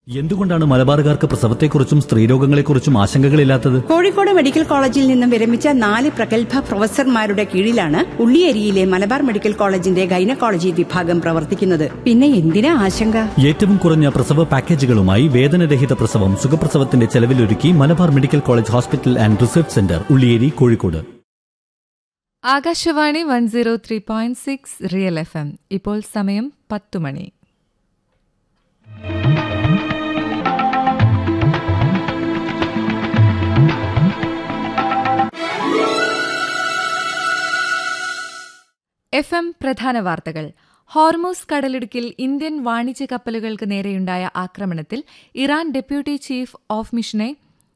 എന്തുകൊണ്ടാണ് മലബാറുകാർക്ക് പ്രസവത്തെക്കുറിച്ചും സ്ത്രീരോഗങ്ങളെക്കുറിച്ചും ആശങ്കകളില്ലാത്തത് കോഴിക്കോട് മെഡിക്കൽ കോളേജിൽ നിന്നും വിരമിച്ച നാല് പ്രഗത്ഭ പ്രൊഫസർമാരുടെ കീഴിലാണ് ഉള്ളിയേരിയിലെ മലബാർ മെഡിക്കൽ കോളേജിന്റെ ഗൈനക്കോളജി വിഭാഗം പ്രവർത്തിക്കുന്നത് പിന്നെ എന്തിനാ ആശങ്ക ഏറ്റവും കുറഞ്ഞ പ്രസവ പാക്കേജുകളുമായി വേദനരഹിത പ്രസവം സുഖപ്രസവത്തിന്റെ ചെലവിലൊരുക്കി Malabar medical college hospital and research centre Ulliyeri Kozhikode Akashvani one zero three point six real F M ഇപ്പോൾ സമയം പത്തു മണി എഫ് എം പ്രധാന വാർത്തകൾ ഹോർമൂസ് കടലിടുക്കിൽ ഇന്ത്യൻ വാണിജ്യ കപ്പലുകൾക്ക് നേരെയുണ്ടായ ആക്രമണത്തിൽ ഇറാൻ ഡെപ്യൂട്ടി ചീഫ് ഓഫ് മിഷനെ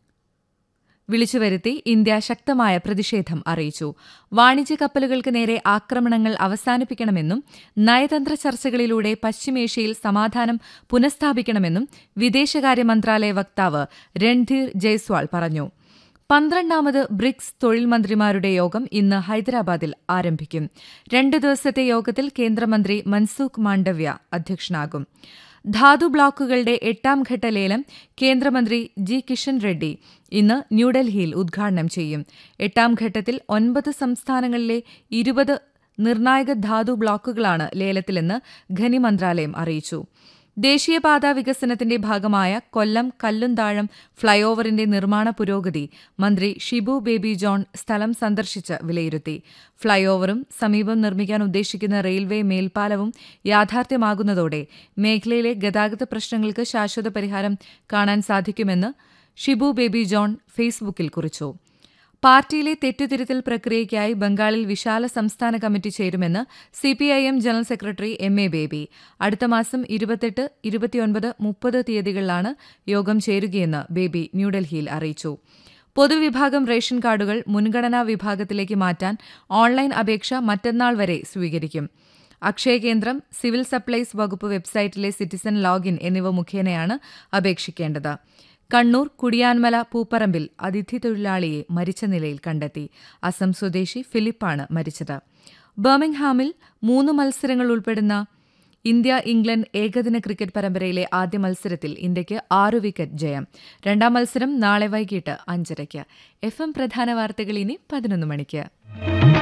വിളിച്ചുവരുത്തി ഇന്ത്യ ശക്തമായ പ്രതിഷേധം അറിയിച്ചു വാണിജ്യ കപ്പലുകൾക്ക് നേരെ ആക്രമണങ്ങൾ അവസാനിപ്പിക്കണമെന്നും നയതന്ത്ര ചർച്ചകളിലൂടെ പശ്ചിമേഷ്യയിൽ സമാധാനം പുനഃസ്ഥാപിക്കണമെന്നും വിദേശകാര്യ മന്ത്രാലയ വക്താവ് രൺധീർ ജയ്സ്വാൾ പറഞ്ഞു പന്ത്രണ്ടാമത് ബ്രിക്സ് തൊഴിൽ മന്ത്രിമാരുടെ യോഗം ഇന്ന് ഹൈദരാബാദിൽ ആരംഭിക്കും രണ്ട് ദിവസത്തെ യോഗത്തിൽ കേന്ദ്രമന്ത്രി മൻസൂഖ് മാണ്ഡവ്യ അധ്യക്ഷനാകും ധാതു ബ്ലോക്കുകളുടെ എട്ടാം ഘട്ട ലേലം കേന്ദ്രമന്ത്രി ജി കിഷൻ റെഡ്ഡി ഇന്ന് ന്യൂഡൽഹിയിൽ ഉദ്ഘാടനം ചെയ്യും എട്ടാം ഘട്ടത്തിൽ ഒൻപത് സംസ്ഥാനങ്ങളിലെ ഇരുപത് നിർണായക ധാതു ബ്ലോക്കുകളാണ് ലേലത്തിലെന്ന് ഖനി മന്ത്രാലയം അറിയിച്ചു ദേശീയപാത വികസനത്തിന്റെ ഭാഗമായ കൊല്ലം കല്ലുംതാഴം ഫ്ളൈഓവറിന്റെ നിർമ്മാണ പുരോഗതി മന്ത്രി ഷിബു ബേബി ജോൺ സ്ഥലം സന്ദർശിച്ച് വിലയിരുത്തി ഫ്ളൈഓവറും സമീപം നിർമ്മിക്കാൻ ഉദ്ദേശിക്കുന്ന റെയിൽവേ മേൽപ്പാലവും യാഥാർത്ഥ്യമാകുന്നതോടെ മേഖലയിലെ ഗതാഗത പ്രശ്നങ്ങൾക്ക് ശാശ്വത പരിഹാരം കാണാൻ സാധിക്കുമെന്ന് ഷിബു ബേബി ജോൺ ഫേസ്ബുക്കിൽ കുറിച്ചു പാർട്ടിയിലെ തെറ്റുതിരുത്തൽ പ്രക്രിയയ്ക്കായി ബംഗാളിൽ വിശാല സംസ്ഥാന കമ്മിറ്റി ചേരുമെന്ന് CPIM general secretary M A Baby അടുത്ത മാസം ഇരുപത്തെട്ട് ഇരുപത്തിയൊൻപത് മുപ്പത് തീയതികളിലാണ് യോഗം ചേരുകയെന്ന് ബേബി ന്യൂഡൽഹിയിൽ അറിയിച്ചു പൊതുവിഭാഗം റേഷൻ കാർഡുകൾ മുൻഗണനാ വിഭാഗത്തിലേക്ക് മാറ്റാൻ ഓൺലൈൻ അപേക്ഷ മറ്റന്നാൾ വരെ സ്വീകരിക്കും അക്ഷയ കേന്ദ്രം സിവിൽ സപ്ലൈസ് വകുപ്പ് വെബ്സൈറ്റിലെ സിറ്റിസൺ ലോഗിൻ എന്നിവ മുഖേനയാണ് അപേക്ഷിക്കേണ്ടത് കണ്ണൂർ കുടിയാൻമല പൂപ്പറമ്പിൽ അതിഥി തൊഴിലാളിയെ മരിച്ച നിലയിൽ കണ്ടെത്തി അസം സ്വദേശി ഫിലിപ്പാണ് മരിച്ചത് ബർമിംഗ്ഹാമിൽ മൂന്ന് മത്സരങ്ങൾ ഉൾപ്പെടുന്ന ഇന്ത്യ ഇംഗ്ലണ്ട് ഏകദിന ക്രിക്കറ്റ് പരമ്പരയിലെ ആദ്യ മത്സരത്തിൽ ഇന്ത്യയ്ക്ക് ആറ് വിക്കറ്റ് ജയം രണ്ടാം മത്സരം നാളെ വൈകിട്ട് അഞ്ചരയ്ക്ക് എഫ് എം പ്രധാന വാർത്തകൾ ഇനി പതിനൊന്ന് മണിക്ക്